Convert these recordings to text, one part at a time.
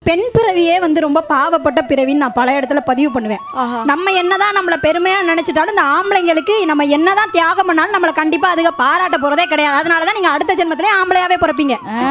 பெண் பிறவியே வந்து ரொம்ப பாவப்பட்ட பிறவின்னு நான் பல இடத்துல பதிவு பண்ணுவேன் ஆஹா. நம்ம என்னதான் நம்மளை பெருமையா நினைச்சிட்டாலும் இந்த ஆம்பளைங்களுக்கு நம்ம என்னதான் தியாகம் பண்ணாலும் நம்மளை கண்டிப்பா அதுக பாராட்ட போறதே கிடையாது அதனால தான் நீங்க அடுத்த ஜென்மத்திலே ஆம்பளையாவே பிறப்பீங்க ஆ.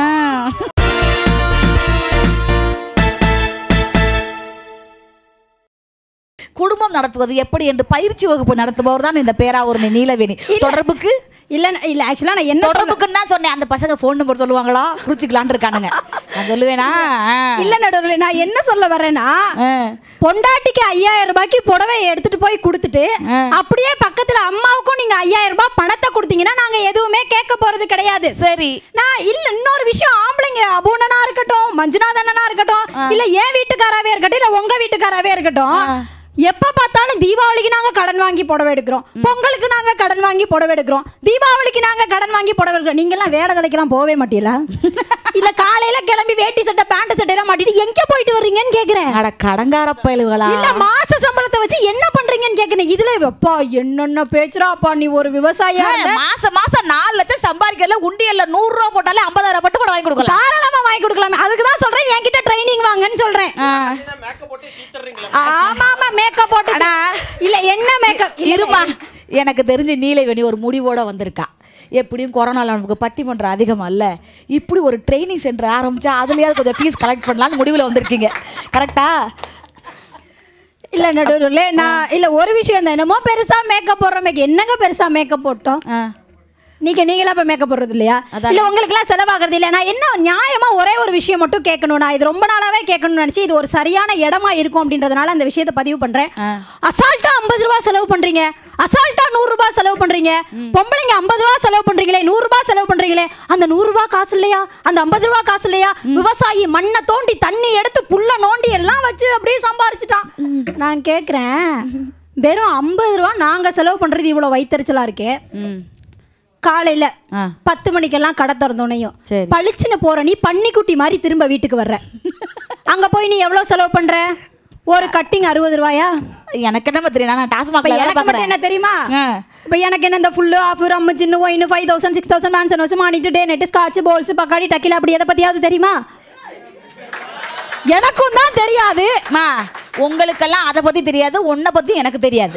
குடும்பம் நடத்துவது எப்படி என்று பயிற்சி வகுப்பு நடத்துபவர் தான் இந்த பேராவூரணி நீலவேணி தொடர்புக்கு இல்ல இல்ல ஆக்சுவலா நான் என்ன சொல்றேன் தொடர்புக்குன்னு தான் சொன்னேன் அந்த பசங்க ஃபோன் நம்பர் சொல்லுவாங்களா குறிச்சிக்கலான்னு இருக்கானுங்க நான் சொல்லுவேனா ஆ. இல்ல நடுவில் நான் என்ன சொல்ல வரேன்னா ஆ. பொண்டாட்டிக்கு ஐயாயிரம் ரூபாய்க்கு புடவையை எடுத்துட்டு போய் கொடுத்துட்டு அப்படியே பக்கத்துல அம்மாவுக்கும் நீங்க ஐயாயிரம் ரூபாய் பணத்தை கொடுத்தீங்கன்னா நாங்க எதுவுமே கேட்க போறது கிடையாது சரி நான் இல்ல இன்னொரு விஷயம் ஆம்பளைங்க அபூனனா இருக்கட்டும் மஞ்சுநாதனா இருக்கட்டும் இல்ல என் வீட்டுக்காராவே இருக்கட்டும் இல்ல உங்க வீட்டுக்காராவே இருக்கட்டும் எப்ப பார்த்தாலும் தீபாவளிக்கு நாங்க கடன் வாங்கி புடவை எடுக்கிறோம் பொங்கலுக்கு நாங்க கடன் வாங்கி புடவை எடுக்கிறோம் தீபாவளிக்கு நாங்க கடன் வாங்கி புடவை எடுக்கிறோம் நீங்க எல்லாம் வேட தலைக்கெல்லாம் போவே மாட்டீங்களா இல்ல காலையில கிளம்பி வேட்டி சட்டை பேண்ட் சட்டை எல்லாம் மாட்டிட்டு எங்க போயிட்டு வர்றீங்கன்னு கேக்குறேன் அட கடங்கார பயலுகளா இல்ல மாச சம்பளத்தை வச்சு என்ன பண்றீங்கன்னு கேக்குறேன் இதுல அப்பா என்னென்ன பேச்சுறா அப்பா நீ ஒரு விவசாயியா இருந்த மாசம் மாசம் நாலு லட்சம் சம்பாதிக்கல உண்டியல்ல நூறு ரூபா போட்டாலே ஐம்பதாயிரம் பட்டு கூட வாங்கி கொடுக்கலாம் தாராளமா வாங்கி கொடுக்கலாமே அதுக்கு தான் சொல்றேன் என்கிட்ட ட்ரைனிங் வாங்கன்னு சொல்றேன் ஆமா ஆமா மேக்கப் போட்டு இல்ல என்ன மேக்கப் இருமா எனக்கு தெரிஞ்சு நீலவேணி ஒரு முடிவோட வந்திருக்கா எப்படியும் கொரோனால நமக்கு பட்டிமன்றம் அதிகம் அல்ல இப்படி ஒரு ட்ரைனிங் சென்டர் ஆரம்பிச்சா அதுலயாவது கொஞ்சம் ஃபீஸ் கலெக்ட் பண்ணலாம்னு முடிவில் வந்திருக்கீங்க கரெக்டா இல்ல நடுவுல நான் இல்ல ஒரு விஷயம் தான் என்னமோ பெருசா மேக்கப் போடுற மேக்கப் என்னங்க பெருசா மேக்கப் போட்டோம் நீங்க நீங்களா இப்ப மேக்கப் போடுறது இல்லையா இல்ல உங்களுக்கு எல்லாம் செலவாகிறது இல்லையா நான் என்ன நியாயமா ஒரே ஒரு விஷயம் மட்டும் கேட்கணும் நான் இது ரொம்ப நாளாவே கேட்கணும்னு நினைச்சு இது ஒரு சரியான இடமா இருக்கும் அப்படின்றதுனால அந்த விஷயத்தை பதிவு பண்றேன் அசால்ட்டா ஐம்பது ரூபாய் செலவு பண்றீங்க அசால்ட்டா நூறு ரூபாய் செலவு பண்றீங்க பொம்பளைங்க ஐம்பது ரூபாய் செலவு பண்றீங்களே நூறு ரூபாய் செலவு பண்றீங்களே அந்த நூறு ரூபாய் காசு இல்லையா அந்த ஐம்பது ரூபாய் காசு இல்லையா விவசாயி மண்ணை தோண்டி தண்ணி எடுத்து புல்ல நோண்டி எல்லாம் வச்சு அப்படியே சம்பாரிச்சிட்டான் நான் கேக்குறேன் வெறும் ஐம்பது ரூபா நாங்க செலவு பண்றது இவ்வளவு வைத்தறிச்சலா இருக்கே ம் காலையில ஆ. பத்து மணிக்கெல்லாம் கடை திறந்தோனையும் சரி. பளிச்சுன்னு போற நீ பன்னிக்குட்டி மாதிரி திரும்ப வீட்டுக்கு வர்ற அங்க போய் நீ எவ்வளவு செலவு பண்ற ஒரு கட்டிங் அறுபது ரூபாயா எனக்கு என்ன தெரியும் நான் இப்ப டாஸ்மாக்ல வேலை எனக்கு மட்டும் பார்க்குறேன் என்ன தெரியுமா ஆ. இப்ப எனக்கு என்ன இந்த ஃபுல்லு ஆஃப் ரம் சின்ன wine five thousand six thousand Mansion வச்சு மானிட்டு டே நெட் ஸ்காட்ச் போல்ஸ் பக்காடி டக்கில அப்படி எதை பத்தியாவது தெரியுமா எனக்கும் தான் தெரியாது மா உங்களுக்கெல்லாம் அதை பத்தி தெரியாது உன்னை பத்தி எனக்கு தெரியாது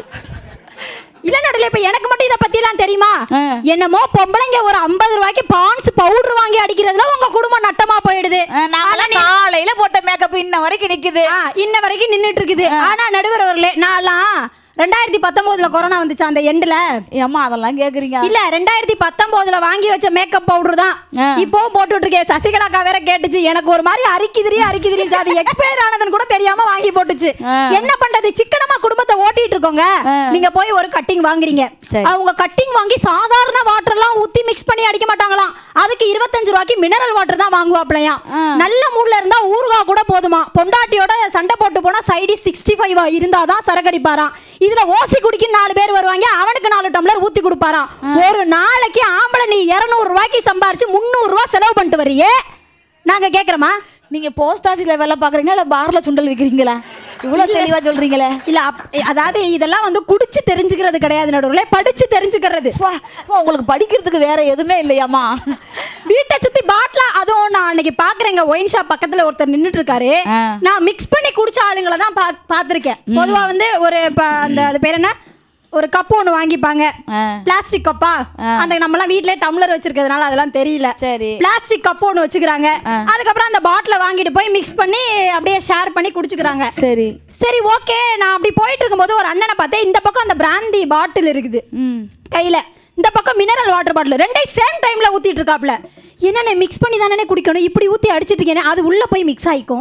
இல்ல நடுல இப்ப எனக்கு மட்டும் இத பத்தி எல்லாம் தெரியுமா ஆ. என்னமோ பொம்பளைங்க ஒரு ஐம்பது ரூபாய்க்கு பான்ஸ் பவுடர் வாங்கி அடிக்கிறதுல உங்க குடும்பம் நட்டமா போயிடுது நான் காலையில போட்ட மேக்கப் இன்ன வரைக்கும் நிக்குது ஆ, இன்ன வரைக்கும் நின்னுட்டு இருக்குது ஆனா நடுவர் அவர்களே நான்லாம் ரெண்டாயிரத்தி பத்தொன்பதுல கொரோனா வந்துச்சு அந்த எண்டுல ஏம்மா அதெல்லாம் கேக்குறீங்க இல்ல ரெண்டாயிரத்தி பத்தொன்பதுல வாங்கி வச்ச மேக்கப் பவுடர் தான் ஆ. இப்போ போட்டுட்டு இருக்கேன் சசிகலாக்கா வேற கேட்டுச்சு எனக்கு ஒரு மாதிரி அரிக்குதிரி அரிக்குதிரிச்சு அது எக்ஸ்பயர் ஆனதுன்னு கூட தெரியாம வாங்கி போட்டுச்சு ஆ. என்ன பண்றது சிக்கனமா குடும்பத்தை ஓட்டிட்டு இருக்கோங்க ஆ. நீங்க போய் ஒரு கட்டிங் வாங்குறீங்க சரி. அவங்க கட்டிங் வாங்கி சாதாரண வாட்டர் எல்லாம் ஊத்தி மிக்ஸ் பண்ணி அடிக்க மாட்டாங்களாம் அதுக்கு இருபத்தஞ்சு ரூபாய்க்கு மினரல் வாட்டர் தான் வாங்குவாப்லையாம் ஆ. நல்ல மூட்ல இருந்தா ஊறுகா கூட போதுமா பொண்டாட்டியோட சண்டை போட்டு போனா சைடி சிக்ஸ்டி ஃபைவ் இருந்தாதான் சரக்கடிப்பாராம் இதுல ஓசி குடிக்க நாலு பேர் வருவாங்க அவனுக்கு நாலு டம்ளர் ஊத்தி கொடுப்பாராம் ஒரு நாளைக்கு ஆம்பளை நீ இருநூறு ரூபாய்க்கு சம்பாரிச்சு முந்நூறு ரூபாய் செலவு பண்ணிட்டு வரியே நாங்க கேக்குறோமா நீங்க போஸ்ட் ஆபீஸ்ல வேலை பாக்குறீங்களா இல்ல பார்ல சுண்டல் விக்கிறீங்களா இவ்வளவு தெளிவா சொல்றீங்களே இல்ல அப்- அதாவது இதெல்லாம் வந்து குடிச்சு தெரிஞ்சுக்கிறது கிடையாது நடுவுல படிச்சு தெரிஞ்சுக்கிறது வா, வா, உங்களுக்கு படிக்கிறதுக்கு வேற எதுவுமே இல்லையாமா வீட்டை சுத்தி பாட்டில அதுவும் நான் அன்னைக்கு பாக்குறேங்க ஒயின் ஷாப் பக்கத்துல ஒருத்தர் நின்னுட்டு இருக்காரு ஆ. நான் நான் மிக்ஸ் பண்ணி குடிச்ச ஆளுங்களை தான் பா பார்த்துருக்கேன் பொதுவா வந்து ஒரு இப்ப அந்த அது பேர் என்ன ஒரு கப்பு ஒன்று வாங்கிப்பாங்க ஆ. பிளாஸ்டிக் கப்பா அந்த நம்மலாம் வீட்லயே டம்ளர் வச்சிருக்கிறதுனால அதெல்லாம் தெரியல சரி. பிளாஸ்டிக் கப்பு ஒன்று வச்சுக்கிறாங்க அதுக்கப்புறம் அந்த பாட்டிலை வாங்கிட்டு போய் மிக்ஸ் பண்ணி அப்படியே ஷேர் பண்ணி குடிச்சுக்கிறாங்க சரி சரி ஓகே நான் அப்படி போயிட்டு இருக்கும்போது ஒரு அண்ணனை பார்த்தேன் இந்த பக்கம் அந்த பிராந்தி பாட்டில் இருக்குது ம் கையில இந்த பக்கம் மினரல் வாட்டர் பாட்டில் ரெண்டையும் சேம் டைம்ல ஊத்திட்டு இருக்காப்ல என்னண்ணே மிக்ஸ் பண்ணி தானே குடிக்கணும் இப்படி ஊத்தி அடிச்சிட்டு இருக்கேனே அது உள்ள போய் மிக்ஸ் ஆயிக்கும்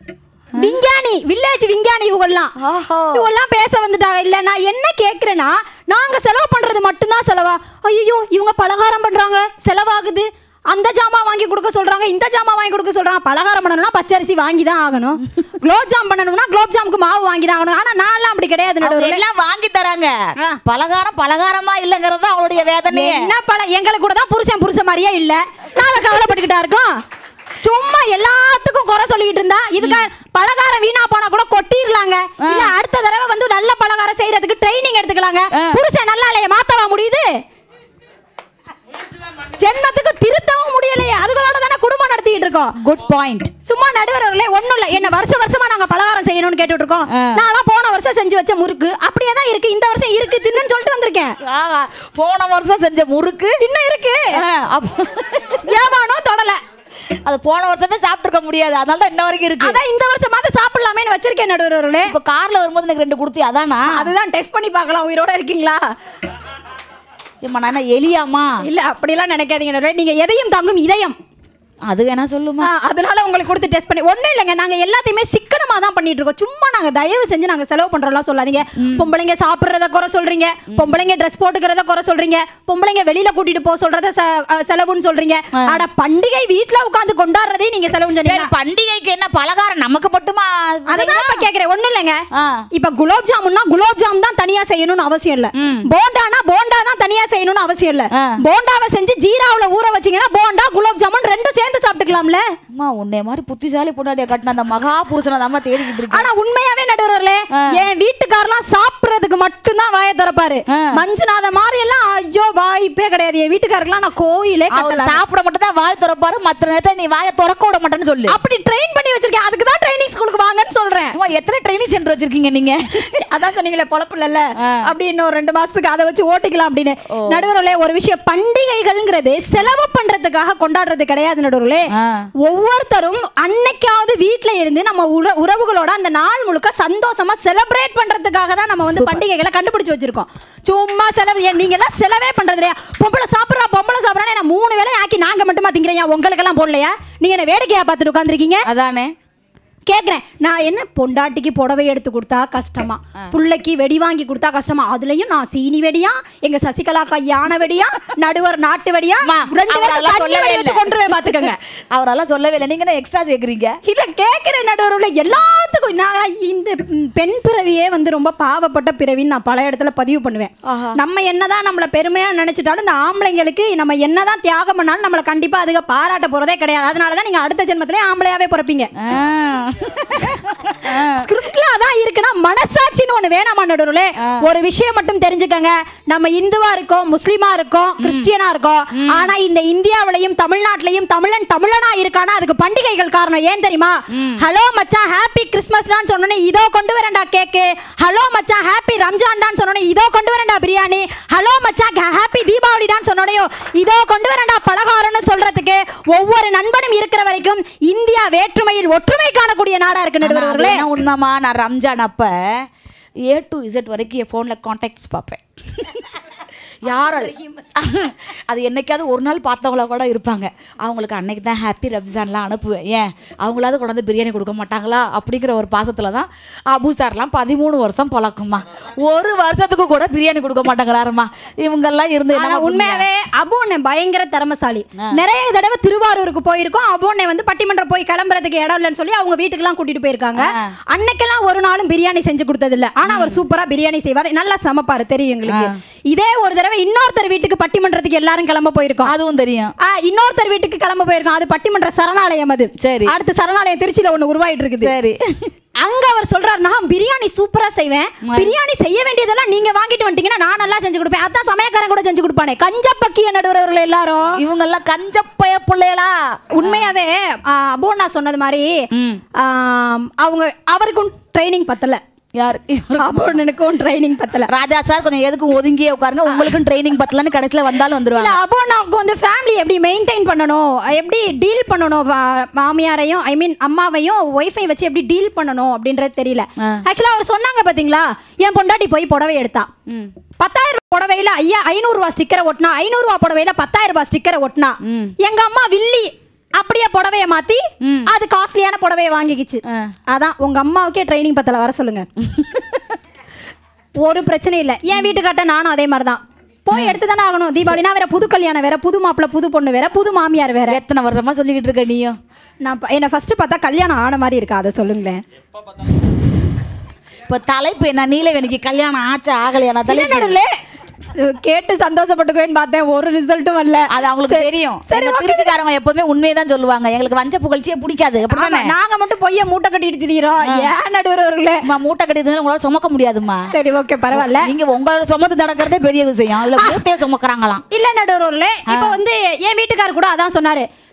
விஞ்ஞானி வில்லேஜ் விஞ்ஞானி இவங்கெல்லாம் ஆஹா. இவங்கெல்லாம் பேச வந்துட்டாங்க இல்ல நான் என்ன கேக்குறேன்னா நாங்க செலவு பண்றது மட்டும்தான் செலவா ஐயோ இவங்க பலகாரம் பண்றாங்க செலவாகுது அந்த ஜாமான் வாங்கி கொடுக்க சொல்றாங்க இந்த ஜாமான் வாங்கி கொடுக்க சொல்றாங்க பலகாரம் பண்ணணும்னா பச்சரிசி வாங்கி தான் ஆகணும் குலோப் ஜாம் பண்ணணும்னா குலோப் ஜாமுக்கு மாவு வாங்கி தான் ஆகணும் ஆனா நான்லாம் அப்படி கிடையாது அவங்க நடுவுல எல்லாம் வாங்கி தராங்க ஆ. பலகாரம் பலகாரமா இல்லங்கிறது தான் அவளுடைய வேதனையே என்ன பல எங்களுக்கு கூட தான் புருஷன் புருஷன் மாதிரியே இல்ல நாங்க கவலைப்பட்டுக்கிட்டா இருக்கோம் சும்மா எல்லாத்துக்கும் குறை சொல்லிட்டு இருந்தா இதுக்கு பலகாரம் வீணா போனா கூட கொட்டிரலாங்க இல்ல அடுத்த தடவை வந்து நல்ல பலகாரம் செய்யறதுக்கு ட்ரைனிங் எடுத்துக்கலாங்க ஆ. புருஷன் நல்லா இல்லையே மாத்தவா முடியுது ஜென்மத்துக்கு திருத்தவும் முடியலையே அதுகளோட தானே குடும்பம் நடத்திட்டு இருக்கோம் இருக்கோம் குட் பாயிண்ட் சும்மா நடுவர்களே ஒண்ணும் இல்ல என்ன வருஷம் வருஷமா நாங்க பலகாரம் செய்யணும்னு கேட்டுட்டு இருக்கோம் ஆ. நான் போன வருஷம் செஞ்சு வச்ச முறுக்கு அப்படியே தான் இருக்கு இந்த வருஷம் இருக்கு தின்னுன்னு சொல்லிட்டு வந்திருக்கேன் போன வருஷம் செஞ்ச முறுக்கு இன்னும் இருக்கு ஆ, அப்ப- ஏமானும் தொடல அது போன வருஷமே சாப்பிட்டுருக்க முடியாது அதனால தான் இன்ன வரைக்கும் இருக்கு அதான் இந்த வருஷமாவது சாப்பிடலாமேன்னு வச்சிருக்கேன் நடுவர்களே இப்ப கார்ல வரும்போது எனக்கு ரெண்டு கொடுத்தி அதானா அதுதான் டெஸ்ட் பண்ணி பார்க்கலாம் உயிரோட இருக்கீங்களா ஏம்மா நான் என்ன எலியாமா இல்ல அப்படிலாம் நினைக்காதீங்க நடுவர்களே நீங்க எதையும் தாங்கும் இதயம் அது வேணா சொல்லுமா ஆ, அதனால உங்களுக்கு கொடுத்து டெஸ்ட் பண்ணி ஒண்ணும் இல்லைங்க நாங்க எல்லாத்தையுமே சிக்கனமா தான் பண்ணிட்டு இருக்கோம் சும்மா நாங்க தயவு செஞ்சு நாங்க செலவு பண்றோம்லாம் சொல்லாதீங்க பொம்பளைங்க சாப்பிடுறத குறை சொல்றீங்க பொம்பளைங்க ட்ரெஸ் போட்டுக்கிறத குறை சொல்றீங்க பொம்பளைங்க வெளியில கூட்டிட்டு போக சொல்றத செ- அ, செலவுன்னு சொல்றீங்க ஆனா பண்டிகை வீட்ல உட்கார்ந்து கொண்டாடுறதே நீங்க செலவுன்னு சரி சொன்னீங்க பண்டிகைக்கு என்ன பலகாரம் நமக்கு மட்டுமா அதுதான் இப்ப கேக்குறேன் ஒண்ணும் இல்லைங்க ஆ. இப்ப குலோப் ஜாமுன்னா குலோப் ஜாம் தான் தனியா செய்யணும்னு அவசியம் இல்ல ம். போண்டானா போண்டா தான் தனியா செய்யணும்னு அவசியம் இல்ல ஆ. போண்டாவை செஞ்சு ஜீராவுல ஊற வச்சீங்கன்னா போண்டா குலோப் ஜாமுன் ரெண்டும் சேர்ந்து சாப்பிட்டுக்கலாம்ல அம்மா உன்னை மாதிரி புத்திசாலி பொண்டாட்டிய கட்டின அந்த மகா புருஷனை தான் தேடிக்கிட்டு இருக்கு ஆனா உண்மையாவே நடுவர்களே ஆ. என் வீட்டுக்காரலாம் சாப்பிடுறதுக்கு மட்டும்தான் வாயை திறப்பாரு ஆ. மஞ்சுநாத மாதிரி எல்லாம் ஐயோ வாய்ப்பே கிடையாது என் வீட்டுக்காரர்லாம் நான் கோயிலே அவர் கட்டல சாப்பிட மட்டும் தான் வாய் திறப்பாரு மத்த நேரத்துல நீ வாயை திறக்க விட மாட்டேன்னு சொல்லு அப்படி ட்ரெயின் பண்ணி வச்சிருக்கேன் அதுக்கு தான் ட்ரைனிங் ஸ்கூலுக்கு வாங்கன்னு சொல்றேன் அம்மா எத்தனை ட்ரைனிங் சென்டர் வச்சிருக்கீங்க நீங்க அதான் சொன்னீங்களே பொழப்பு இல்ல ஆ. அப்படி இன்னும் ரெண்டு மாசத்துக்கு அதை வச்சு ஓட்டிக்கலாம் அப்படின்னு நடுவர்களே ஒரு விஷயம் பண்டிகைகள்ங்கிறது செலவு பண்றதுக்காக கொண்டாடுறது கிடையாது நடுவர்களே ஆ. ஒவ்வொருத்தரும் அன்னைக்காவது வீட்ல இருந்து நம்ம உற- உறவுகளோட அந்த நாள் முழுக்க சந்தோஷமா செலிப்ரேட் பண்றதுக்காக தான் நம்ம வந்து பண்டிகைகளை கண்டுபிடிச்சு வச்சிருக்கோம் சும்மா செலவு ஏன் நீங்க எல்லாம் செலவே பண்றது இல்லையா பொம்பளை சாப்பிடுறா பொம்பளை சாப்பிடறா நான் மூணு வேளை ஆக்கி நாங்க மட்டுமா திங்கிறேன் உங்களுக்கெல்லாம் போடலையா நீங்க என்ன வேடிக்கையா பார்த்துட்டு உட்காந்துருக்கீங்க அதானே கேக்குறேன் நான் என்ன பொண்டாட்டிக்கு புடவை எடுத்து கொடுத்தா கஷ்டமா புள்ளைக்கு வெடி வாங்கி கொடுத்தா கஷ்டமா அதுலயும் நான் சீனி வெடியா எங்க சசிகலாக்கா யானை வெடியா நடுவர் நாட்டு வெடியா அம்மா, ரெண்டு அவர் பேரும் அதெல்லாம் தண்ணி சொல்லவே வெடி வச்சு இல்ல. கொண்டுருவேன் பாத்துக்கங்க அவரெல்லாம் சொல்லவே இல்லை நீங்க என்ன எக்ஸ்ட்ரா சேர்க்குறீங்க இல்ல கேக்குறேன் நடுவருல எல்லாத்துக்கும் நான் இந்த பெண் பிறவியே வந்து ரொம்ப பாவப்பட்ட பிறவின்னு நான் பல இடத்துல பதிவு பண்ணுவேன் ஆஹா. நம்ம என்னதான் நம்மள பெருமையா நினைச்சிட்டாலும் இந்த ஆம்பளைங்களுக்கு நம்ம என்னதான் தியாகம் பண்ணாலும் நம்மள கண்டிப்பா அதுக்கு பாராட்ட போறதே கிடையாது அதனாலதான் நீங்க அடுத்த ஜென்மத்திலே ஆம்பளையாவே பிறப்பீங்க ஸ்கிரிப்ட்ல அதான் இருக்குன்னா மனசாட்சின்னு ஒண்ணு வேணாமா நடுவுல ஒரு விஷயம் மட்டும் தெரிஞ்சுக்கங்க நம்ம இந்துவா இருக்கோம் முஸ்லிமா இருக்கோம் கிறிஸ்டியனா இருக்கோம் ஆனா இந்த இந்தியாவிலையும் தமிழ்நாட்டிலையும் தமிழன் தமிழனா இருக்கானா அதுக்கு பண்டிகைகள் காரணம் ஏன் தெரியுமா ஹலோ மச்சான் ஹாப்பி கிறிஸ்மஸ்டான்னு சொன்னோன்னே இதோ கொண்டு வரேன்டா கேக்கு ஹலோ மச்சான் ஹாப்பி ரம்ஜான்டான்னு சொன்னோன்னே இதோ கொண்டு வரேன்டா பிரியாணி ஹலோ மச்சான் ஹாப்பி தீபாவளிடான்னு சொன்னோடனே இதோ கொண்டு வரேன்டா பலகாரம்னு சொல்றதுக்கு ஒவ்வொரு நண்பனும் இருக்கிற வரைக்கும் இந்தியா வேற்றுமையில் ஒற்றுமை காணக்கூடிய நாடா இருக்கு ஆனா, அது நடுவர்களே என்ன உண்மைமா நான் ரம்ஜான் அப்ப ஏ டு இசட் வரைக்கும் என் ஃபோனில் காண்டாக்ட்ஸ் பார்ப்பேன் யார் அது? அது என்னைக்காவது ஒரு நாள் பார்த்தவங்களா கூட இருப்பாங்க அவங்களுக்கு அன்னைக்கு தான் ஹாப்பி ரம்ஜான்லாம் அனுப்புவேன் ஏன் அவங்களாவது கொண்டு வந்து பிரியாணி கொடுக்க மாட்டாங்களா அப்படிங்கிற ஒரு பாசத்தில் தான் அபு சார்லாம் பதிமூணு வருஷம் பழக்கம்மா ஒரு வருஷத்துக்கு கூட பிரியாணி கொடுக்க மாட்டேங்கிறாருமா இவங்கெல்லாம் இருந்து ஆனா என்ன உண்மையாவே அபோண்ணே பயங்கர திறமசாலி நிறைய தடவை திருவாரூருக்கு போயிருக்கோம் அபோண்ணே வந்து பட்டிமன்றம் போய் கிளம்புறதுக்கு இடம் இல்லைன்னு சொல்லி அவங்க வீட்டுக்கெல்லாம் கூட்டிட்டு போயிருக்காங்க அன்னைக்கெல்லாம் ஒரு நாளும் பிரியாணி செஞ்சு கொடுத்தது இல்ல ஆனா அவர் சூப்பரா பிரியாணி செய்வார் நல்லா சமைப்பாரு தெரியும் எங்களுக்கு இதே ஒரு தடவை இன்னொருத்தர் வீட்டுக்கு பட்டிமன்றத்துக்கு எல்லாரும் கிளம்ப போயிருக்கோம் அதுவும் தெரியும் ஆ, இன்னொருத்தர் வீட்டுக்கு கிளம்ப போயிருக்கோம் அது பட்டிமன்ற சரணாலயம் அது சரி. அடுத்து சரணாலயம் திருச்சியில ஒண்ணு உருவாயிட்டு இருக்குது சரி அங்க அவர் சொல்றாரு நான் பிரியாணி சூப்பரா செய்வேன் பிரியாணி செய்ய வேண்டியதெல்லாம் நீங்க வாங்கிட்டு வந்துட்டீங்கன்னா நான் நல்லா செஞ்சு கொடுப்பேன் அதான் சமயக்காரன் கூட செஞ்சு கொடுப்பானே கஞ்சப்பக்கிய நடுவர்கள் எல்லாரும் இவங்கெல்லாம் கஞ்சப்பய பிள்ளைகளா உண்மையாவே ஆ, அபோ நான் சொன்னது மாதிரி ம். ஆம், அவங்க அவருக்கும் ட்ரைனிங் பத்தல யார் அபோனனுக்கும் ட்ரைனிங் பத்தல ராஜா சார் கொஞ்சம் எதுக்கும் ஒதுங்கியே உட்காருங்க உங்களுக்கும் ட்ரைனிங் பத்தலன்னு கடைசியில் வந்தாலும் இல்ல வந்துருவாங்க அபோனாவுக்கு வந்து ஃபேமிலி எப்படி மெயின்டைன் பண்ணணும் எப்படி டீல் பண்ணணும் வா- மாமியாரையும் ஐ மீன் அம்மாவையும் ஒய்ஃபை வச்சு எப்படி டீல் பண்ணணும் அப்படின்றது தெரியல ஆ. ஆக்சுவலா அவர் சொன்னாங்க பாத்தீங்களா என் பொண்டாட்டி போய் புடவை எடுத்தா ம். பத்தாயிரம் ரூபாய் புடவையில ஐயா ஐநூறு ரூபாய் ஸ்டிக்கரை ஒட்டினா ஐநூறு ரூபாய் புடவையில பத்தாயிரம் ரூபாய் ஸ்டிக்கரை ஒட்டினா ம். எங்க அம்மா வில்லி அப்படியே புடவைய மாத்தி ம். அது காஸ்ட்லியான புடவைய வாங்கிக்கிச்சு ஆ. அதான் உங்க அம்மாவுக்கே ட்ரைனிங் பத்தல வர சொல்லுங்க ஒரு பிரச்சனை இல்ல என் வீட்டுக்காட்ட நானும் அதே மாதிரி தான் போய் எடுத்து தானே ஆகணும் தீபாவளினா வேற புது கல்யாணம் வேற புது மாப்பிள்ளை புது பொண்ணு வேற புது மாமியார் வேற எத்தனை வருஷமா சொல்லிக்கிட்டு இருக்க நீயும் நான் ப- என்னை ஃபர்ஸ்ட் பார்த்தா கல்யாணம் ஆன மாதிரி இருக்கா அதை சொல்லுங்களேன் இப்போ தலைப்பு என்ன நீலவேணிக்கு கல்யாணம் ஆச்சா ஆகலையா நான் தலைப்பு நடுவுல கேட்டு சந்தோஷப்பட்டுக்குவேன்னு பார்த்தேன் ஒரு ரிசல்ட்டும் வரல அது அவங்களுக்கு சரி, தெரியும் சரி எங்க okay. திருச்சிக்காரங்க எப்பவுமே உண்மையை தான் சொல்லுவாங்க எங்களுக்கு வஞ்ச புகழ்ச்சியே பிடிக்காது ஆமா, அப்படிதானே நாங்க மட்டும் பொய்ய மூட்டை கட்டிட்டு திரியிறோம் ஏன் நடுவர்களே அம்மா மூட்டை கட்டிட்டு உங்களால சுமக்க முடியாதும்மா சரி ஓகே பரவாயில்ல நீங்க உங்களை சுமந்து நடக்கிறதே பெரிய விஷயம் அதுல மூட்டையை சுமக்கிறாங்களாம் இல்ல நடுவர்களே இப்ப வந்து என் வீட்டுக்காரர் கூட அதான் சொன்னாரு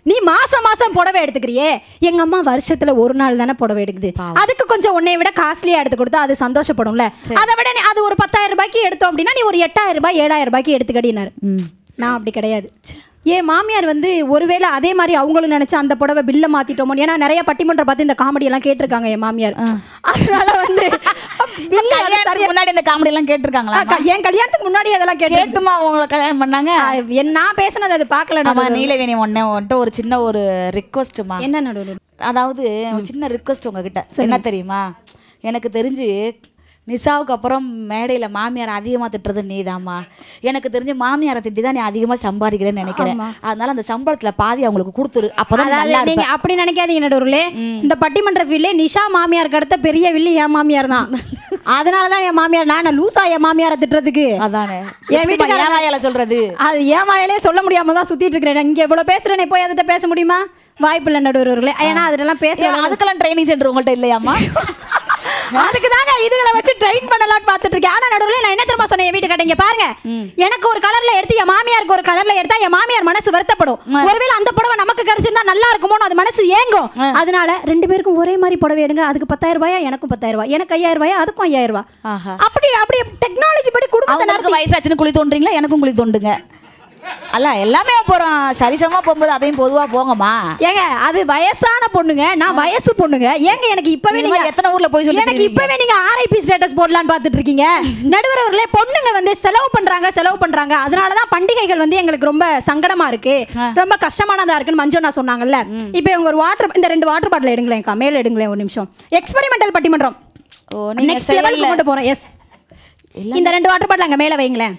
நீ மாசம் மாசம் புடவை எடுத்துக்கிறியே எங்க அம்மா வருஷத்துல ஒரு நாள் தானே புடவை எடுக்குது அதுக்கு கொஞ்சம் உன்னை விட காஸ்ட்லியா எடுத்து கொடுத்தா அது சந்தோஷப்படும்ல அதை விட நீ அது ஒரு பத்தாயிரம் ரூபாய்க்கு எடுத்தோம் அப்படின்னா நீ ஒரு எட்டாயிரம் ரூபாய் ஏழாயிரம் ரூபாய்க்கு எடுத்துக்கடினாரு நான் அப்படி கிடையாது ஏன் மாமியார் வந்து ஒருவேளை அதே மாதிரி அவங்களும் நினைச்சு அந்த புடவை பில்ல மாத்திட்டோமோ ஏன்னா நிறைய பட்டிமன்றம் பார்த்து இந்த காமெடி எல்லாம் கேட்டிருக்காங்க என் மாமியார் அதனால வந்து bill அது கல்யாணத்துக்கு சரியா- முன்னாடி இந்த காமெடி எல்லாம் கேட்டிருக்காங்களா ஆ, க- என் கல்யாணத்துக்கு முன்னாடி அதெல்லாம் கேட்டு கேட்டுமா உங்களை கல்யாணம் பண்ணாங்க என் நான் பேசுனது அது பார்க்கல ஆமா நீலவேணி ஒன்னே வந்துட்டு ஒரு சின்ன ஒரு ரிக்வஸ்ட்டுமா என்ன நடுவில் அதாவது ஒரு சின்ன ரிக்வஸ்ட் உங்ககிட்ட என்ன தெரியுமா எனக்கு தெரிஞ்சு நிசாவுக்கு அப்புறம் மேடையில மாமியார் அதிகமா திட்டுறது நீதாம்மா எனக்கு தெரிஞ்சு மாமியாரை திட்டி தான் நீ அதிகமா சம்பாதிக்கிறேன்னு நினைக்கிறேன் அதனால அந்த சம்பளத்துல பாதி அவங்களுக்கு கொடுத்துரு அப்பதான் நல்லா அதாவது நீங்க இருப்ப. அப்படி நினைக்காதீங்க நடுவுல இந்த பட்டிமன்ற ஃபீல்ட்ல நிஷா மாமியாருக்கு அடுத்த பெரிய வில்லி என் மாமியார் தான் அதனால தான் என் மாமியார் நான் லூசா என் மாமியாரை திட்டுறதுக்கு அதானே என் என் வீட்டுக்கார- வீட்டுக்கு வாயால சொல்றது அது என் வாயிலே சொல்ல முடியாம தான் சுத்திட்டு இருக்கிறேன் இங்க இவ்வளவு பேசுறேனே போய் அதுட்ட பேச முடியுமா வாய்ப்பு இல்லை நடுவர்களே ஏன்னா அதெல்லாம் பேச ஏன் அதுக்கெல்லாம் ட்ரைனிங் சென்டர் உங்கள்ட்ட இல்லையாம்மா அதுக்கு தாங்க இதுகளை வச்சு ட்ரெயின் பண்ணலாம்னு பார்த்துட்டு இருக்கேன் ஆனா நடுவில் நான் என்ன தெரியுமா சொன்னேன் என் வீட்டுக்காரங்க இங்க பாருங்க எனக்கு ஒரு கலர்ல எடுத்து என் மாமியாருக்கு ஒரு கலர்ல எடுத்தா என் மாமியார் மனசு வருத்தப்படும் ஒருவேளை அந்த புடவை நமக்கு கிடைச்சிருந்தா நல்லா இருக்குமோன்னு அது மனசு ஏங்கும் அதனால ரெண்டு பேருக்கும் ஒரே மாதிரி புடவை எடுங்க அதுக்கு பத்தாயிரம் ரூபாயா எனக்கும் பத்தாயிரம் ரூபாய் எனக்கு ஐயாயிரம் ரூபாயா அதுக்கும் ஐயாயிரம் ரூபாய் ஆஹா அப்படி அப்படி டெக்னாலஜி படி குடும்பத்தை அவங்களுக்கு வயசாச்சுன்னு குழி தோன்றீங்களா எனக்கும் குழி தோண்டுங்க அல்ல எல்லாமே போறோம் சரிசமா போகும்போது அதையும் பொதுவா போங்கம்மா ஏங்க அது வயசான பொண்ணுங்க நான் வயசு பொண்ணுங்க ஏங்க எனக்கு இப்பவே இந்த நீங்க மாதிரி எத்தனை ஊர்ல போய் சொல்லி எனக்கு இப்பவே நீங்க ஆர்ஐபி ஸ்டேட்டஸ் போடலான்னு பார்த்துட்டு இருக்கீங்க நடுவர் அவர்களே பொண்ணுங்க வந்து செலவு பண்றாங்க செலவு பண்றாங்க அதனால தான் பண்டிகைகள் வந்து எங்களுக்கு ரொம்ப சங்கடமா இருக்கு ரொம்ப கஷ்டமானதா இருக்குன்னு மஞ்சோனா சொன்னாங்கல்ல இப்போ இவங்க ஒரு வாட்டர் இந்த ரெண்டு வாட்டர் பாட்டில் எடுங்களேன்க்கா மேல எடுங்களேன் ஒரு நிமிஷம் எக்ஸ்பெரிமெண்டல் பட்டிமன்றம் ஓ நீங்க நெக்ஸ்ட் லெவலுக்கு கொண்டு போறோம் எஸ் இந்த ரெண்டு வாட்டர் பாட்டில் அங்க மேல வைங்களேன்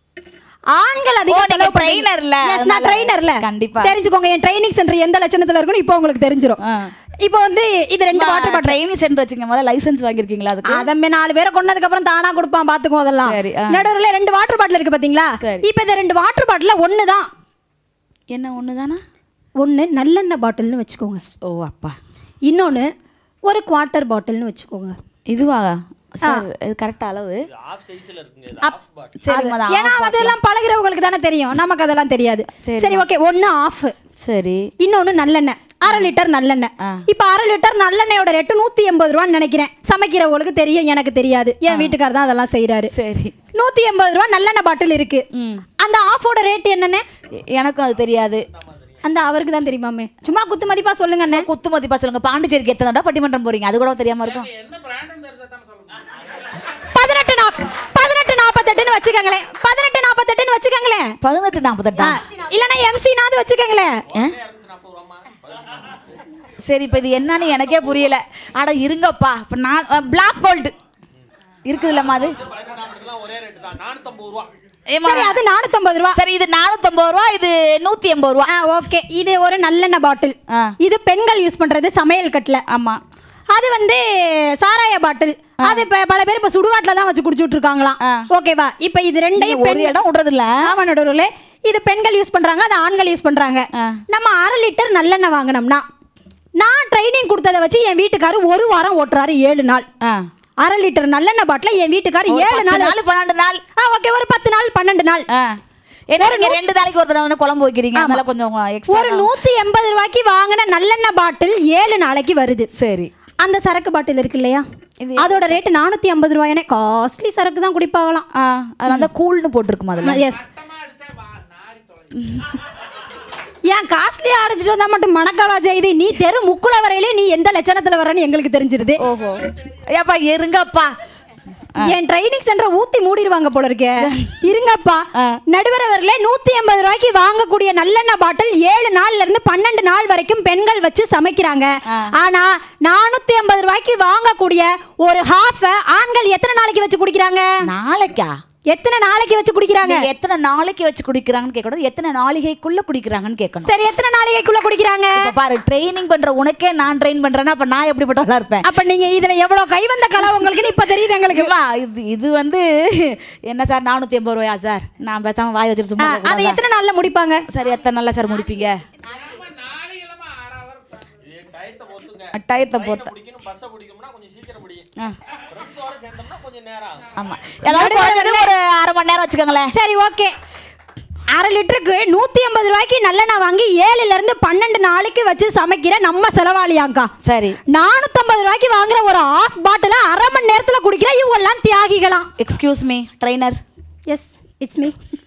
ஆண்கள் ஓ, அதிகம் நீங்க செலவு பண்றீங்க. trainer ல, Yes, நான் அதனால. ட்ரைனர்ல கண்டிப்பா. தெரிஞ்சுக்கோங்க என் ட்ரைனிங் சென்டர் எந்த லட்சணத்துல இருக்குன்னு இப்போ உங்களுக்கு தெரிஞ்சிரும் ஆ. இப்போ வந்து இது ரெண்டு வாட்டர் பாட்டில் ட்ரைனிங் சென்டர் வச்சுங்க முதல்ல லைசென்ஸ் வாங்கியிருக்கீங்களா அதுக்கு அதமே நாலு பேரை கொண்டதுக்கு அப்புறம் தானா கொடுப்பான் பாத்துக்கோ அதெல்லாம் சரி, ஆ. நடுவுல ரெண்டு வாட்டர் பாட்டில் இருக்கு பாத்தீங்களா சரி. இப்போ இந்த ரெண்டு வாட்டர் பாட்டில் ஒன்று தான் என்ன ஒன்று தானா ஒன்று நல்லெண்ணெய் பாட்டில்னு வச்சுக்கோங்க ஓ அப்பா இன்னொன்று ஒரு குவார்ட்டர் பாட்டில்னு வச்சுக்கோங்க இதுவா சார் இது கரெக்ட் அளவு சரி மதம் ஏன்னா அதெல்லாம் பழகிறவங்களுக்கு தானே தெரியும் நமக்கு அதெல்லாம் தெரியாது சரி. சரி ஓகே ஒன்று ஆஃப் சரி இன்னொன்று நல்லெண்ணெய் அரை லிட்டர் நல்லெண்ணெய் ஆ. இப்போ அரை லிட்டர் நல்லெண்ணெயோட ரேட்டு நூற்றி எண்பது ரூபான்னு நினைக்கிறேன் சமைக்கிறவங்களுக்கு தெரியும் எனக்கு தெரியாது என் வீட்டுக்கார் தான் அதெல்லாம் செய்கிறாரு சரி நூற்றி எண்பது ரூபா நல்லெண்ணெய் பாட்டில் இருக்கு ம் அந்த ஆஃபோட ரேட் என்னண்ணே எ- எனக்கும் அது தெரியாது அந்த அவருக்கு தான் தெரியுமாமே சும்மா குத்து மதிப்பா சொல்லுங்க அண்ணே குத்து மதிப்பா சொல்லுங்க பாண்டிச்சேரிக்கு எத்தனை தடவை பட்டிமன்றம் போறீங்க அது கூட தெரியாம இருக்கும் பதினெட்டு நாப் பதினெட்டு நாற்பத்தெட்டுன்னு வச்சுக்கோங்களேன் பதினெட்டு நாற்பத்தெட்டுன்னு வச்சுக்கோங்களேன் பதினெட்டு நாற்பத்தெட்டா இல்லைன்னா எம்சினாவது வச்சுக்கோங்களேன் ஆ? சரி இப்போ இது என்னன்னு எனக்கே புரியல அட இருங்கப்பா இப்போ நான் பிளாக் கோல்டு இருக்குதுல்லம்மா அது ஏம்மா, சரி அது நானூத்தம்பது ரூபா சரி இது நானூத்தம்பது ரூபா இது நூத்தி எண்பது ரூபா ஆ ஓகே இது ஒரு நல்லெண்ணெய் பாட்டில் ஆ. இது பெண்கள் யூஸ் பண்றது சமையல் கட்டில் ஆமா அது வந்து சாராய பாட்டில் அது இப்ப பல பேர் இப்ப சுடுகாட்டுல தான் வச்சு குடிச்சுட்டு இருக்காங்களாம் ஆ. ஓகேவா இப்ப இது ரெண்டையும் ஒரு பெண் இடம் விடுறது இல்ல ஆமா நடுவுல இது பெண்கள் யூஸ் பண்றாங்க அது ஆண்கள் யூஸ் பண்றாங்க ஆ. நம்ம அரை லிட்டர் நல்லெண்ணெய் வாங்கினோம்னா நான் ட்ரைனிங் கொடுத்ததை வச்சு என் வீட்டுக்காரு ஒரு வாரம் ஓட்டுறாரு ஏழு நாள் ஆ. அரை லிட்டர் நல்லெண்ணெய் பாட்டில் என் வீட்டுக்காரு ஒரு ஏழு பத்து நாள் நாள் பன்னெண்டு நாள் ஆ ஓகே ஒரு பத்து நாள் பன்னெண்டு நாள் ஆ. ஏன்னா நீங்க ரெண்டு நாளைக்கு ஒரு தடவை வந்து குழம்பு வைக்கிறீங்க அதனால கொஞ்சம் ஒரு எக்ஸ்ட்ரா நூத்தி எண்பது ரூபாய்க்கு வாங்கின நல்லெண்ணெய் பாட்டில் ஏழு நாளைக்கு வருது சரி அந்த சரக்கு பாட்டில் இருக்கு இல்லையா இது அதோட ரேட்டு நானூத்தி ஐம்பது ரூபாய் காஸ்ட்லி சரக்கு தான் குடிப்பாகலாம் ஆ அது வந்து கூல்னு போட்டிருக்குமா அதுல எஸ் ஏன் காஸ்ட்லியா அரைச்சிட்டு வந்தா மட்டும் மணக்கவா செய்து நீ தெரு முக்குல வரையிலே நீ எந்த லட்சணத்துல வரன்னு எங்களுக்கு தெரிஞ்சிருது ஓஹோ ஏப்பா இருங்கப்பா என் ட்ரைனிங் சென்டர் ஊத்தி மூடிடுவாங்க போல இருக்கே இருங்கப்பா ஆ. நடுவர் அவர்களே நூத்தி எண்பது ரூபாய்க்கு வாங்கக்கூடிய நல்லெண்ணெய் பாட்டில் ஏழு நாள்ல இருந்து பன்னெண்டு நாள் வரைக்கும் பெண்கள் வச்சு சமைக்கிறாங்க ஆனா நானூத்தி ஐம்பது ரூபாய்க்கு வாங்கக்கூடிய ஒரு ஹாஃப ஆண்கள் எத்தனை நாளைக்கு வச்சு குடிக்கிறாங்க நாளைக்கா எத்தனை நாளைக்கு வச்சு குடிக்கிறாங்க நீங்க எத்தனை நாளைக்கு வச்சு குடிக்கிறாங்கன்னு கேட்கக்கூடாது எத்தனை நாளிகைக்குள்ள குடிக்கிறாங்கன்னு கேட்கணும் சரி எத்தனை நாளைக்குள்ள குடிக்கிறாங்க இப்ப பாரு ட்ரைனிங் பண்ற உனக்கே நான் ட்ரெயின் பண்றேன்னா அப்ப நான் எப்படிப்பட்டவளா இருப்பேன் அப்ப நீங்க இதுல எவ்வளவு கைவந்த கலை உங்களுக்கு இப்ப தெரியுது எங்களுக்கு ஏம்மா, இது இது வந்து என்ன சார் நானூத்தி எண்பது ரூபாயா சார் நான் பேசாம வாய் வச்சுட்டு ஆ, சும்மா அதை இருக்கக்கூடாதா? எத்தனை நாள்ல முடிப்பாங்க சரி எத்தனை நாள்ல சார் முடிப்பீங்க டயத்தை பொறுத்த ஆ. ஆமா ஏதாவது குறைஞ்சது ஒரு அரை மணி நேரம் வச்சுக்கோங்களேன் சரி ஓகே அரை லிட்டருக்கு நூத்தி ஐம்பது ரூபாய்க்கு நல்லெண்ணெய் வாங்கி ஏழுல இருந்து பன்னெண்டு நாளைக்கு வச்சு சமைக்கிற நம்ம செலவாளியாங்க்கா சரி நானூத்தம்பது ரூபாய்க்கு வாங்குற ஒரு ஆஃப் பாட்டில அரை மணி நேரத்துல குடிக்கிற இவங்க எல்லாம் தியாகிகளாம் excuse me trainer yes it's me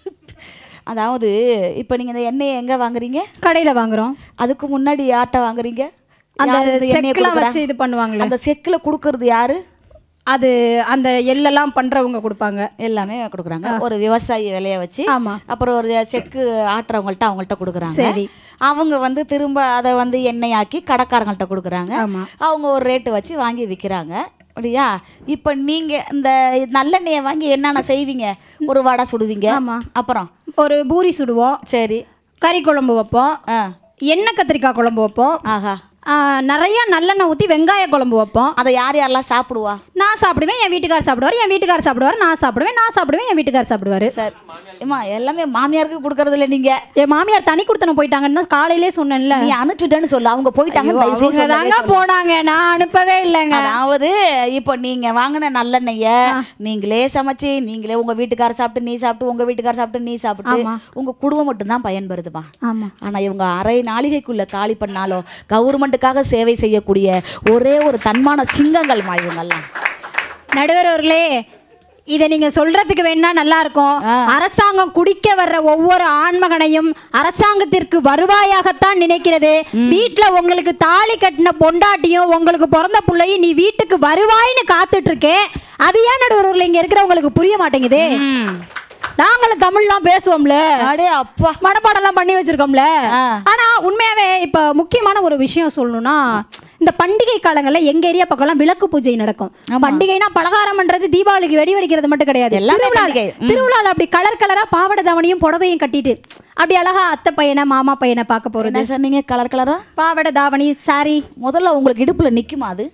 அதாவது இப்போ நீங்கள் இந்த எண்ணெயை எங்கே வாங்குறீங்க கடையில வாங்குறோம் அதுக்கு முன்னாடி யார்கிட்ட வாங்குறீங்க அந்த யார் இந்த எண்ணெயை செக்குலாம் கொடுக்குறா? வச்சு இது பண்ணுவாங்களே அந்த செக்கில் கொடுக்கறது யாரு அது அந்த எள்ளெல்லாம் பண்றவங்க கொடுப்பாங்க எல்லாமே கொடுக்குறாங்க ஒரு விவசாயி விலைய வச்சு ஆமா அப்புறம் ஒரு செக்கு ஆட்டுறவங்கள்ட்ட அவங்கள்ட்ட கொடுக்குறாங்க சரி. அவங்க வந்து திரும்ப அதை வந்து எண்ணெயாக்கி கடைக்காரங்கள்ட்ட கொடுக்குறாங்க ஆமா. அவங்க ஒரு ரேட்டு வச்சு வாங்கி விற்கிறாங்க அப்படியா இப்போ நீங்கள் இந்த நல்லெண்ணெயை வாங்கி என்னென்ன செய்வீங்க ஒரு வடை சுடுவீங்க ஆமா. அப்புறம் ஒரு பூரி சுடுவோம் சரி கறி குழம்பு வைப்போம் ஆ எண்ணெய் கத்திரிக்காய் குழம்பு வைப்போம் ஆஹா ஆ, நிறைய நல்லெண்ணெய் ஊற்றி வெங்காய குழம்பு வைப்போம் அதை யார் யாரெல்லாம் சாப்பிடுவா நான் சாப்பிடுவேன் என் வீட்டுக்கார் சாப்பிடுவார் என் வீட்டுக்கார் சாப்பிடுவார் நான் சாப்பிடுவேன் நான் சாப்பிடுவேன் என் வீட்டுக்கார் சாப்பிடுவார் சார் ஏம்மா எல்லாமே மாமியாருக்கு கொடுக்கறது இல்லை நீங்கள் என் மாமியார் தனி கொடுத்தன போயிட்டாங்கன்னு தான் காலையிலே சொன்னேன்ல நீ அனுப்பிச்சுட்டேன்னு சொல்லு அவங்க போயிட்டாங்க ஐயோ, தயவு செய்து அவங்க சொல்லவே தாங்க போனாங்க நான் அனுப்பவே இல்லைங்க அதாவது இப்போ நீங்க வாங்கின நல்லெண்ணெய நீங்களே சமைச்சு நீங்களே உங்க வீட்டுக்கார சாப்பிட்டு நீ சாப்பிட்டு உங்க வீட்டுக்கார சாப்பிட்டு நீ சாப்பிட்டு ஆமா. உங்க குடும்பம் மட்டும்தான் பயன்பெறுதுமா ஆமா ஆனா இவங்க அரை நாளிகைக்குள்ள காலி பண்ணாலோ கவர்மெண்ட்டுக்காக சேவை செய்யக்கூடிய ஒரே ஒரு தன்மான சிங்கங்கள்மா இவங்கெல்லாம் நடுவர் அவர்களே இதை நீங்க சொல்றதுக்கு வேணா நல்லா இருக்கும் ஆ. அரசாங்கம் குடிக்க வர்ற ஒவ்வொரு ஆண்மகனையும் அரசாங்கத்திற்கு வருவாயாகத்தான் நினைக்கிறது வீட்ல உங்களுக்கு தாலி கட்டின பொண்டாட்டியும் உங்களுக்கு பிறந்த பிள்ளையும் நீ வீட்டுக்கு வருவாய்னு காத்துட்டு இருக்கே அது ஏன் நடுவர் அவர்களே இங்க இருக்கிறவங்களுக்கு புரிய மாட்டேங்குது நாங்களும் தமிழ்லாம் பேசுவோம்ல அடே அப்பா மனப்பாடம்லாம் பண்ணி வச்சிருக்கோம்ல ஆ. ஆனா உண்மையாவே இப்ப முக்கியமான ஒரு விஷயம் சொல்லணும்னா இந்த பண்டிகை காலங்கள்ல எங்க ஏரியா பக்கம்லாம் விளக்கு பூஜை நடக்கும் பண்டிகைனா பலகாரம் பண்றது தீபாவளிக்கு வெடி வெடிக்கிறது மட்டும் கிடையாது எல்லாமே திருவிழா பண்டிகை. ம். திருவிழால அப்படி கலர் கலரா பாவாடை தாவணியும் புடவையும் கட்டிட்டு அப்படி அழகா அத்தை பையனை மாமா பையனை பார்க்க போறது என்ன சொன்னீங்க கலர் கலரா பாவாடை தாவணி சாரி முதல்ல உங்களுக்கு இடுப்புல நிக்குமா அது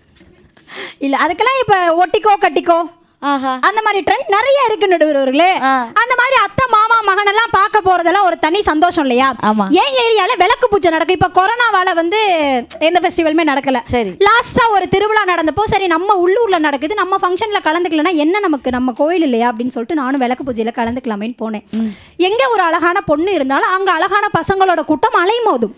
இல்ல அதுக்கெல்லாம் இப்ப ஒட்டிக்கோ கட்டிக்கோ ஆஹா அந்த மாதிரி ட்ரெண்ட் நிறைய இருக்கு நடுவர்களே ஆ. அந்த மாதிரி அத்தை மாமா மகனெல்லாம் பார்க்க போறதெல்லாம் ஒரு தனி சந்தோஷம் இல்லையா ஆமா. என் ஏரியால விளக்கு பூஜை நடக்கும் இப்ப கொரோனாவால வந்து எந்த ஃபெஸ்டிவலுமே நடக்கல சரி. லாஸ்டா ஒரு திருவிழா நடந்தப்போ சரி நம்ம உள்ளூர்ல நடக்குது நம்ம ஃபங்க்ஷன்ல கலந்துக்கலனா என்ன நமக்கு நம்ம கோயில் இல்லையா அப்படின்னு சொல்லிட்டு நானும் விளக்கு பூஜையில கலந்துக்கலாமேன்னு போனேன் எங்க ஒரு அழகான பொண்ணு இருந்தாலும் அங்க அழகான பசங்களோட கூட்டம் அலைமோதும்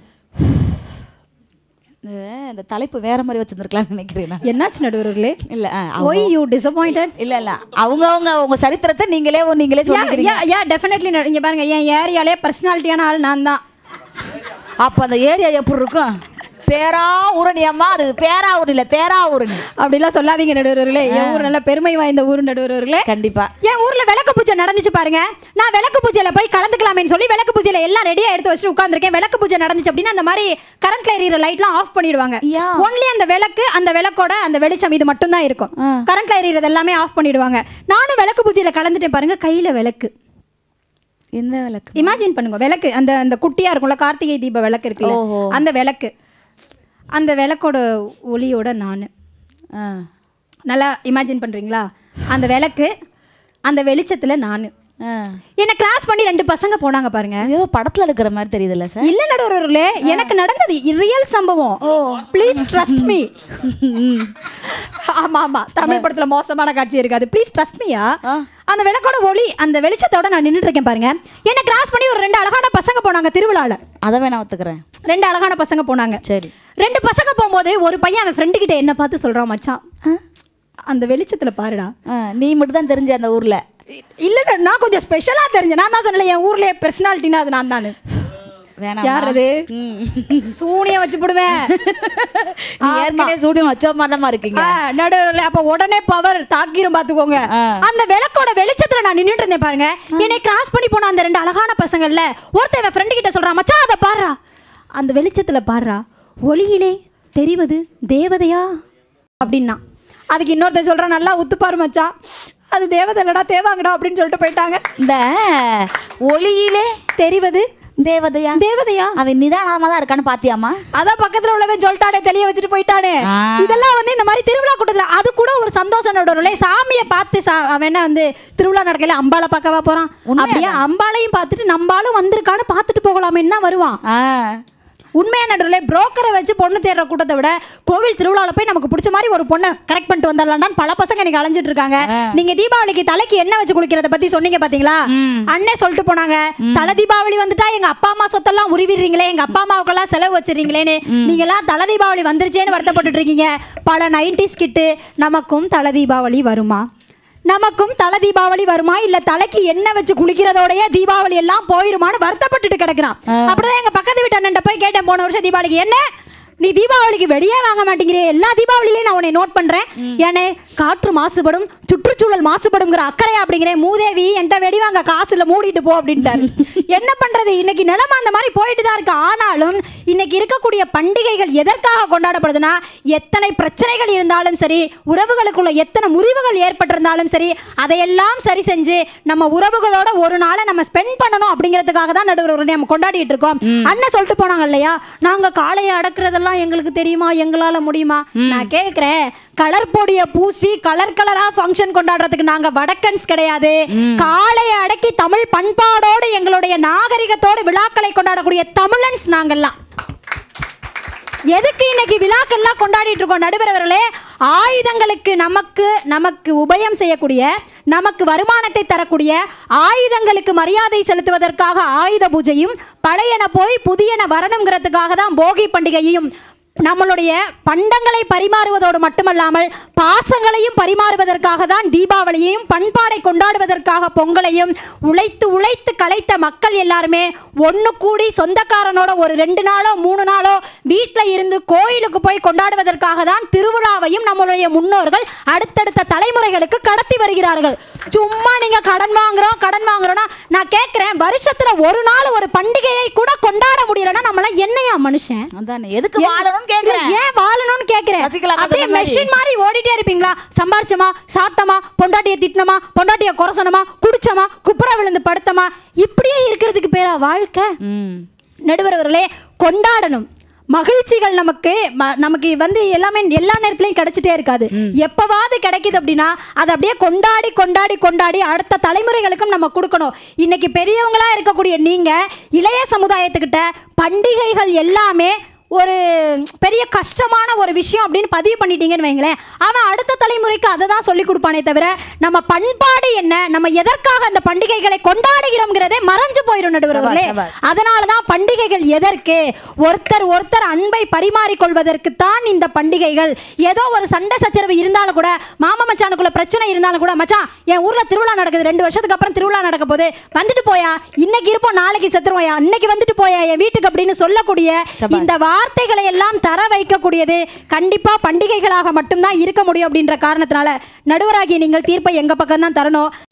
இந்த- இந்த தலைப்பு வேற மாதிரி வச்சிருந்துருக்கலாம்னு நினைக்கிறேன் நான். என்னாச்சு நடுவர்களே இல்ல ஆ, அவங்க- ஒய் யூ டிசப்பாயிண்டட் இல்ல இல்ல அவங்க அவங்க உங்க சரித்திரத்தை நீங்களே நீங்களே சொல்லிக்கிறீங்க யா டெஃபினெட்லி இங்க பாருங்க என் ஏரியாலே பர்சனாலிட்டியான ஆள் நான் தான் அப்ப அந்த ஏரியா எப்படி இருக்கும் பேரா ஊரணி அம்மா அது பேரா ஊரணி இல்ல தேரா ஊரணி அப்படிலாம் சொல்லாதீங்க நடுவர்களே என் ஊர் நல்ல பெருமை வாய்ந்த ஊர் நடுவர்களே கண்டிப்பா என் ஊர்ல விளக்கு பூஜை நடந்துச்சு பாருங்க நான் விளக்கு பூஜையில போய் கலந்துக்கலாமேன்னு சொல்லி விளக்கு பூஜையில எல்லாம் ரெடியா எடுத்து வச்சுட்டு உட்காந்துருக்கேன் விளக்கு பூஜை நடந்துச்சு அப்படின்னா அந்த மாதிரி கரண்ட்ல எரியிற லைட்லாம் ஆஃப் பண்ணிடுவாங்க யா. ஒன்லி அந்த விளக்கு அந்த விளக்கோட அந்த வெளிச்சம் இது மட்டும் தான் இருக்கும் ஆ. கரண்ட்ல எரியறது எல்லாமே ஆஃப் பண்ணிடுவாங்க நானும் விளக்கு பூஜையில கலந்துட்டேன் பாருங்க கையில விளக்கு எந்த விளக்கு இமேஜின் பண்ணுங்க விளக்கு அந்த அந்த குட்டியா இருக்கும்ல கார்த்திகை தீப விளக்கு இருக்குல்ல ஓஹோ. அந்த விளக்கு அந்த விளக்கோட ஒளியோட நான் ஆ. நல்லா இமேஜின் பண்றீங்களா அந்த விளக்கு அந்த வெளிச்சத்துல நான் ஆ. என்னை கிராஸ் பண்ணி ரெண்டு பசங்க போனாங்க பாருங்க ஏதோ படத்துல இருக்கிற மாதிரி தெரியுதுல்ல சார் இல்ல நடுவர்களே எனக்கு நடந்தது ரியல் சம்பவம் ப்ளீஸ் ட்ரஸ்ட் மீ ஆமா ஆமா தமிழ் படத்துல மோசமான காட்சி இருக்காது ப்ளீஸ் ட்ரஸ்ட் மீயா ஆ. அந்த விளக்கோட ஒளி அந்த வெளிச்சத்தோட நான் நின்னுட்டு இருக்கேன் பாருங்க என்னை கிராஸ் பண்ணி ஒரு ரெண்டு அழகான பசங்க போனாங்க திருவிழால அதை வேணா ஒத்துக்கிறேன் ரெண்டு அழகான பசங்க போனாங்க சரி ரெண்டு பசங்க போகும்போது ஒரு பையன் அவன் ஃப்ரெண்டு கிட்ட என்ன பார்த்து சொல்றான் மச்சான் அந்த வெளிச்சத்துல பாருடா ஆ, நீ மட்டும் தான் தெரிஞ்ச அந்த ஊர்ல இல்ல நான் கொஞ்சம் ஸ்பெஷலா தெரிஞ்சேன் நான் தான் சொன்னேன் என் ஊர்லயே பர்சனாலிட்டினா அது நான் தானு வேணாம் யார் அது சூனியம் வச்சு போடுவேன் நீ ஏற்கனவே சூடியம் வச்ச மாதிரி இருக்கீங்க நடுவில் அப்ப உடனே பவர் தாக்கிரும் பாத்துக்கோங்க ஆ. அந்த விளக்கோட வெளிச்சத்துல நான் நின்னுட்டு இருந்தேன் பாருங்க என்னை கிராஸ் பண்ணி போன அந்த ரெண்டு அழகான பசங்கள்ல ஒருத்தன் ஃப்ரெண்டு கிட்ட சொல்றான் மச்சான் அதை பாருடா அந்த வெளிச்சத்துல பாருடா ஒளியிலே தெரிவது தேவதையா அப்படின்னா அதுக்கு இன்னொருத்தன் சொல்றான் நல்லா உத்துப்பாரு மச்சான் அது தேவதை இல்லடா தேவாங்கடா அப்படின்னு சொல்லிட்டு போயிட்டாங்க இந்த ஒளியிலே தெரிவது தேவதையா தேவதையா அவன் நிதானமா தான் இருக்கான்னு பாத்தியாமா அதான் பக்கத்துல உள்ளவன் சொல்லிட்டானே தெளிய வச்சுட்டு போயிட்டானே ஆ. இதெல்லாம் வந்து இந்த மாதிரி திருவிழா கூட்டத்துல அது கூட ஒரு சந்தோஷம் நடுவில் சாமியை பார்த்து சா அவன் என்ன வந்து திருவிழா நடக்கையில அம்பாளை பார்க்கவா போறான் உண்மையா அப்படியே அம்பாளையும் பார்த்துட்டு நம்பாலும் வந்திருக்கான்னு பார்த்துட்டு போகலாமேன்னு தான் வருவான் ஆ உண்மையான நடுவில் புரோக்கரை வச்சு பொண்ணு தேடுற கூட்டத்தை விட கோவில் திருவிழாவில் போய் நமக்கு பிடிச்ச மாதிரி ஒரு பொண்ணை கரெக்ட் பண்ணிட்டு வந்துடலாம்னு பல பசங்க இன்னைக்கு அலைஞ்சிட்டு இருக்காங்க நீங்க தீபாவளிக்கு தலைக்கு என்ன வச்சு குளிக்கிறத பத்தி சொன்னீங்க பாத்தீங்களா அண்ணே சொல்லிட்டு போனாங்க தலை தீபாவளி வந்துட்டா எங்க அப்பா அம்மா சொத்தெல்லாம் உருவிடுறீங்களே எங்க அப்பா அம்மாவுக்கெல்லாம் செலவு வச்சிடுறீங்களேன்னு நீங்க எல்லாம் தலை தீபாவளி வந்துருச்சேன்னு வருத்தப்பட்டுட்டு இருக்கீங்க பல நைன்டிஸ் கிட்டு நமக்கும் தலை தீபாவளி வருமா நமக்கும் தலை தீபாவளி வருமா இல்ல தலைக்கு எண்ணெய் வச்சு குளிக்கிறதோடய தீபாவளி எல்லாம் போயிருமான்னு வருத்தப்பட்டுட்டு கிடக்குறான் அப்படிதான் எங்க பக்கத்து வீட்டு அண்ணன் போய் கேட்டேன் போன வருஷம் தீபாவளிக்கு என்ன நீ தீபாவளிக்கு வெடியே வாங்க மாட்டேங்கிறே எல்லா தீபாவளிலையும் நான் உன்னை நோட் பண்றேன் ஏனே காற்று மாசுபடும் சுற்றுச்சூழல் மாசுபடுங்கிற அக்கறை அப்படிங்கிறேன் மூதேவி என்கிட்ட வெடி வாங்க காசு இல்ல மூடிட்டு போ அப்படின்ட்டாரு என்ன பண்றது இன்னைக்கு நிலைமை அந்த மாதிரி போயிட்டு தான் இருக்கு ஆனாலும் இன்னைக்கு இருக்கக்கூடிய பண்டிகைகள் எதற்காக கொண்டாடப்படுதுன்னா எத்தனை பிரச்சனைகள் இருந்தாலும் சரி உறவுகளுக்குள்ள எத்தனை முறிவுகள் ஏற்பட்டிருந்தாலும் சரி அதையெல்லாம் சரி செஞ்சு நம்ம உறவுகளோட ஒரு நாளை நம்ம ஸ்பெண்ட் பண்ணணும் அப்படிங்கிறதுக்காக தான் நடுவர் உடனே நம்ம கொண்டாடிட்டு இருக்கோம் அண்ணன் சொல்லிட்டு போனாங்க இல்லையா நாங்க காளையை அடக்குறதெல்லாம் எங்களுக்கு தெரியுமா எங்களால முடியுமா நான் கேக்குறேன் கலர் பொடிய பூசி கலர் கலரா ஃபங்க்ஷன் கொண்டாடுறதுக்கு நாங்க வடக்கன்ஸ் கிடையாது காளையை அடக்கி தமிழ் பண்பாடோடு எங்களுடைய நாகரிகத்தோடு விழாக்களை கொண்டாடக்கூடிய தமிழன்ஸ் நாங்கெல்லாம் எதுக்கு இன்னைக்கு விழாக்கள்லாம் கொண்டாடிட்டு இருக்கோம் நடுவர் அவர்களே ஆயுதங்களுக்கு நமக்கு நமக்கு உபயம் செய்யக்கூடிய நமக்கு வருமானத்தை தரக்கூடிய ஆயுதங்களுக்கு மரியாதை செலுத்துவதற்காக ஆயுத பூஜையும் பழையன போய் புதியன வரணுங்கிறதுக்காக தான் போகி பண்டிகையும் நம்மளுடைய பண்டங்களை பரிமாறுவதோடு மட்டுமல்லாமல் பாசங்களையும் பரிமாறுவதற்காக தான் தீபாவளியையும் பண்பாடை கொண்டாடுவதற்காக பொங்கலையும் உழைத்து உழைத்து கலைத்த மக்கள் எல்லாருமே ஒன்று கூடி சொந்தக்காரனோட ஒரு ரெண்டு நாளோ மூணு நாளோ வீட்டில் இருந்து கோயிலுக்கு போய் கொண்டாடுவதற்காக தான் திருவிழாவையும் நம்மளுடைய முன்னோர்கள் அடுத்தடுத்த தலைமுறைகளுக்கு கடத்தி வருகிறார்கள் சும்மா நீங்க கடன் வாங்குறோம் கடன் வாங்குறோம்னா நான் கேட்கிறேன் வருஷத்துல ஒரு நாள் ஒரு பண்டிகையை கூட கொண்டாட முடியலன்னா நம்மளாம் என்னையா மனுஷன் அதானே எதுக்கு வாழணும்னு கேக்குறேன் ஏன் வாழணும்னு கேக்குறேன் சசிகலா அக்கா அப்படியே சொன்ன மாதிரி. மெஷின் மாதிரி ஓடிட்டே இருப்பீங்களா சம்பாரிச்சமா சாப்பிட்டமா பொண்டாட்டிய திட்டினமா பொண்டாட்டிய குறைசனமா குடிச்சமா குப்புற விழுந்து படுத்தமா இப்படியே இருக்கிறதுக்கு பேரா வாழ்க்கை ம் நடுவர் அவர்களே கொண்டாடணும் மகிழ்ச்சிகள் நமக்கு ம- நமக்கு வந்து எல்லாமே எல்லா நேரத்துலையும் கிடைச்சிட்டே இருக்காது எப்பவாவது கிடைக்குது அப்படின்னா அதை அப்படியே கொண்டாடி கொண்டாடி கொண்டாடி அடுத்த தலைமுறைகளுக்கும் நம்ம கொடுக்கணும் இன்னைக்கு பெரியவங்களா இருக்கக்கூடிய நீங்க இளைய சமுதாயத்துக்கிட்ட பண்டிகைகள் எல்லாமே ஒரு பெரிய கஷ்டமான ஒரு விஷயம் அப்படின்னு பதிவு பண்ணிட்டீங்கன்னு வைங்களேன் அவன் அடுத்த தலைமுறைக்கு அதை தான் சொல்லி கொடுப்பானே தவிர நம்ம பண்பாடு என்ன நம்ம எதற்காக அந்த பண்டிகைகளை கொண்டாடுகிறோம்ங்கிறதே மறைஞ்சு போயிடும் நடுவர் அவர்களே சபாஷ். அதனால தான் பண்டிகைகள் எதற்கு ஒருத்தர் ஒருத்தர் அன்பை பரிமாறிக்கொள்வதற்கு தான் இந்த பண்டிகைகள் ஏதோ ஒரு சண்டை சச்சரவு இருந்தாலும் கூட மாமா மச்சானுக்குள்ள பிரச்சனை இருந்தாலும் கூட மச்சான் என் ஊர்ல திருவிழா நடக்குது ரெண்டு வருஷத்துக்கு அப்புறம் திருவிழா நடக்க போகுது வந்துட்டு போயா இன்னைக்கு இருப்போம் நாளைக்கு செத்துருவோயா இன்னைக்கு வந்துட்டு போயா என் வீட்டுக்கு அப்படின்னு சொல்லக்கூடிய சபாஷ். இந்த வார்த்தைகளை எல்லாம் தர வைக்கக்கூடியது கண்டிப்பா பண்டிகைகளாக மட்டும்தான் இருக்க முடியும் அப்படின்ற காரணத்தினால நடுவராகிய நீங்கள் தீர்ப்பை எங்க பக்கம் தான் தரணும்